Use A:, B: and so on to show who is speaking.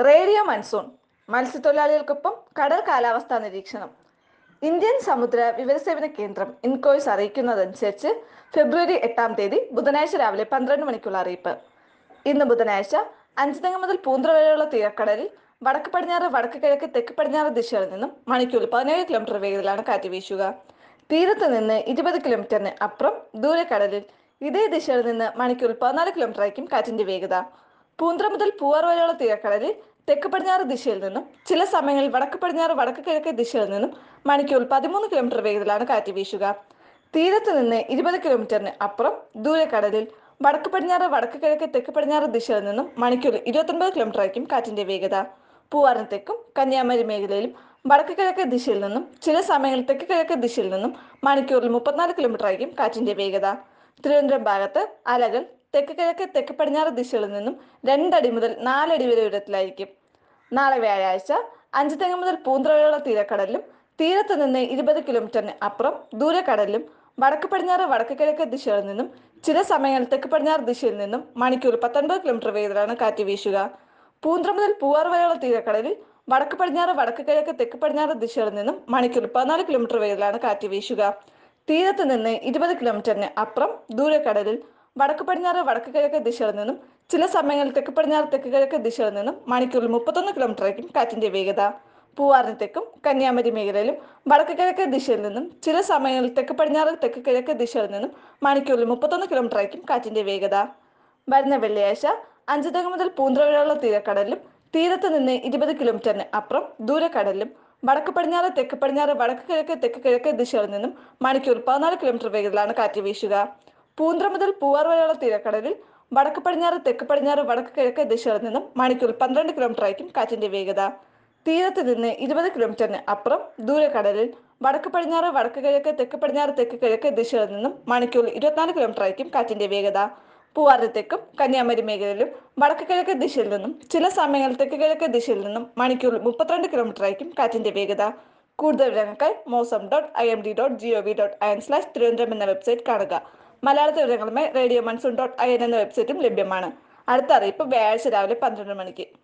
A: radio monsoon മത്സ്യത്തൊഴിലാളികൾക്കൊപ്പം കടൽ കാലാവസ്ഥാ നിരീക്ഷണം ഇന്ത്യൻ സമുദ്ര വിവരസേവന കേന്ദ്രം ഇൻകോയ്സ് അറിയിക്കുന്നതനുസരിച്ച് ഫെബ്രുവരി എട്ടാം തീയതി ബുധനാഴ്ച രാവിലെ പന്ത്രണ്ട് മണിക്കുള്ള അറിയിപ്പ് ഇന്ന് ബുധനാഴ്ച അഞ്ചുതെങ്ങ് മുതൽ പൂന്തറ വരെയുള്ള തീരക്കടലിൽ വടക്ക് പടിഞ്ഞാറ് വടക്ക് കിഴക്ക് തെക്ക് പടിഞ്ഞാറ് ദിശകളിൽ നിന്നും മണിക്കൂറിൽ പതിനേഴ് കിലോമീറ്റർ വേഗത്തിലാണ് കാറ്റ് വീശുക തീരത്ത് നിന്ന് ഇരുപത് കിലോമീറ്ററിന് അപ്പുറം ദൂരക്കടലിൽ ഇതേ ദിശയിൽ നിന്ന് മണിക്കൂറിൽ പതിനാല് കിലോമീറ്റർ ആയിരിക്കും കാറ്റിന്റെ വേഗത പൂന്തറ മുതൽ പൂവാർ വരെയുള്ള തീരക്കടലിൽ തെക്ക് പടിഞ്ഞാറ് ദിശയിൽ നിന്നും ചില സമയങ്ങളിൽ വടക്ക് പടിഞ്ഞാറ് വടക്ക് കിഴക്ക് ദിശയിൽ നിന്നും മണിക്കൂറിൽ പതിമൂന്ന് കിലോമീറ്റർ വേഗത്തിലാണ് കാറ്റ് വീശുക തീരത്ത് നിന്ന് ഇരുപത് കിലോമീറ്ററിന് അപ്പുറം ദൂരക്കടലിൽ വടക്ക് പടിഞ്ഞാറ് വടക്ക് കിഴക്ക് തെക്ക് പടിഞ്ഞാറ് ദിശയിൽ നിന്നും മണിക്കൂറിൽ ഇരുപത്തൊൻപത് കിലോമീറ്റർ ആയിരിക്കും കാറ്റിന്റെ വേഗത പൂവാറിന് തെക്കും കന്യാകുമാരി മേഖലയിലും വടക്ക് കിഴക്ക് ദിശയിൽ നിന്നും ചില സമയങ്ങളിൽ തെക്ക് കിഴക്ക് ദിശയിൽ നിന്നും മണിക്കൂറിൽ മുപ്പത്തിനാല് കിലോമീറ്റർ ആയിരിക്കും കാറ്റിന്റെ വേഗത തിരുവനന്തപുരം ഭാഗത്ത് അലകൾ തെക്ക് കിഴക്ക് തെക്ക് പടിഞ്ഞാറ് ദിശകളിൽ നിന്നും രണ്ടടി മുതൽ നാലടി വരെ ഉയരത്തിലായിരിക്കും നാളെ വ്യാഴാഴ്ച അഞ്ച് തെങ്ങ് മുതൽ പൂന്തറ വരെയുള്ള തീരക്കടലിലും തീരത്ത് നിന്ന് ഇരുപത് കിലോമീറ്ററിന് അപ്പുറം ദൂരക്കടലിലും വടക്ക് പടിഞ്ഞാറ് വടക്ക് കിഴക്ക് ദിശകളിൽ നിന്നും ചില സമയങ്ങളിൽ തെക്ക് പടിഞ്ഞാറ് ദിശയിൽ നിന്നും മണിക്കൂർ പത്തൊൻപത് കിലോമീറ്റർ വേഗത്തിലാണ് കാറ്റ് വീശുക പൂന്തറ മുതൽ പൂവാർ വരെയുള്ള തീരക്കടലിൽ വടക്ക് പടിഞ്ഞാറ് വടക്ക് കിഴക്ക് തെക്ക് പടിഞ്ഞാറ് ദിശകളിൽ നിന്നും മണിക്കൂർ പതിനാല് കിലോമീറ്റർ വേഗത്തിലാണ് കാറ്റ് വീശുക തീരത്ത് നിന്ന് ഇരുപത് കിലോമീറ്ററിന് അപ്പുറം ദൂരക്കടലിൽ വടക്ക് പടിഞ്ഞാറ് വടക്ക് കിഴക്ക് ദിശകളിൽ നിന്നും ചില സമയങ്ങളിൽ തെക്ക് പടിഞ്ഞാറ് തെക്ക് കിഴക്ക് ദിശകളിൽ നിന്നും മണിക്കൂറിൽ മുപ്പത്തൊന്ന് കിലോമീറ്റർ ആയിരിക്കും കാറ്റിന്റെ വേഗത പൂവാറിന് തെക്കും കന്യാകുമാരി മേഖലയിലും വടക്ക് കിഴക്ക് ദിശയിൽ നിന്നും ചില സമയങ്ങളിൽ തെക്ക് പടിഞ്ഞാറ് തെക്ക് കിഴക്ക് ദിശകളിൽ നിന്നും മണിക്കൂറിൽ മുപ്പത്തൊന്ന് കിലോമീറ്റർ ആയിരിക്കും കാറ്റിന്റെ വേഗത വരുന്ന വെള്ളിയാഴ്ച അഞ്ചുതക മുതൽ പൂന്തറ വരെയുള്ള തീരക്കടലിലും തീരത്ത് നിന്ന് ഇരുപത് കിലോമീറ്ററിന് അപ്പുറം ദൂരക്കടലിലും വടക്ക് പടിഞ്ഞാറ് തെക്ക് പടിഞ്ഞാറ് വടക്ക് കിഴക്ക് തെക്ക് കിഴക്ക് ദിശകളിൽ നിന്നും മണിക്കൂർ പതിനാല് കിലോമീറ്റർ വേഗത്തിലാണ് കാറ്റ് വീശുക പൂന്തറ മുതൽ പൂവാർ വരെയുള്ള തീരക്കടലിൽ വടക്ക് പടിഞ്ഞാറ് തെക്ക് പടിഞ്ഞാറ് വടക്ക് കിഴക്ക് ദിശകളിൽ നിന്നും മണിക്കൂർ പന്ത്രണ്ട് കിലോമീറ്റർ ആയിരിക്കും കാറ്റിന്റെ വേഗത തീരത്ത് നിന്ന് ഇരുപത് കിലോമീറ്ററിന് അപ്പുറം ദൂരക്കടലിൽ വടക്ക് പടിഞ്ഞാറ് വടക്ക് കിഴക്ക് തെക്ക് പടിഞ്ഞാറ് തെക്ക് കിഴക്ക് ദിശകളിൽ നിന്നും മണിക്കൂർ ഇരുപത്തിനാല് കിലോമീറ്റർ ആയിരിക്കും കാറ്റിന്റെ വേഗത പൂവാറിന് തെക്കും കന്യാകുമാരി മേഖലയിലും വടക്ക് കിഴക്ക് ദിശയിൽ നിന്നും ചില സമയങ്ങളിൽ തെക്ക് കിഴക്ക് ദിശയിൽ നിന്നും മണിക്കൂറിൽ മുപ്പത്തിരണ്ട് കിലോമീറ്റർ ആയിരിക്കും കാറ്റിന്റെ വേഗത കൂടുതൽ വിവരങ്ങൾക്കായി mausam dot I M D dot G O V dot I N slash Thiruvananthapuram എന്ന വെബ്സൈറ്റ് കാണുക മലയാളത്തിൽ വിവരങ്ങളുമായി radio monsoon dot I N എന്ന വെബ്സൈറ്റും ലഭ്യമാണ് അടുത്ത അറിയിപ്പ് വ്യാഴാഴ്ച രാവിലെ പന്ത്രണ്ട് മണിക്ക്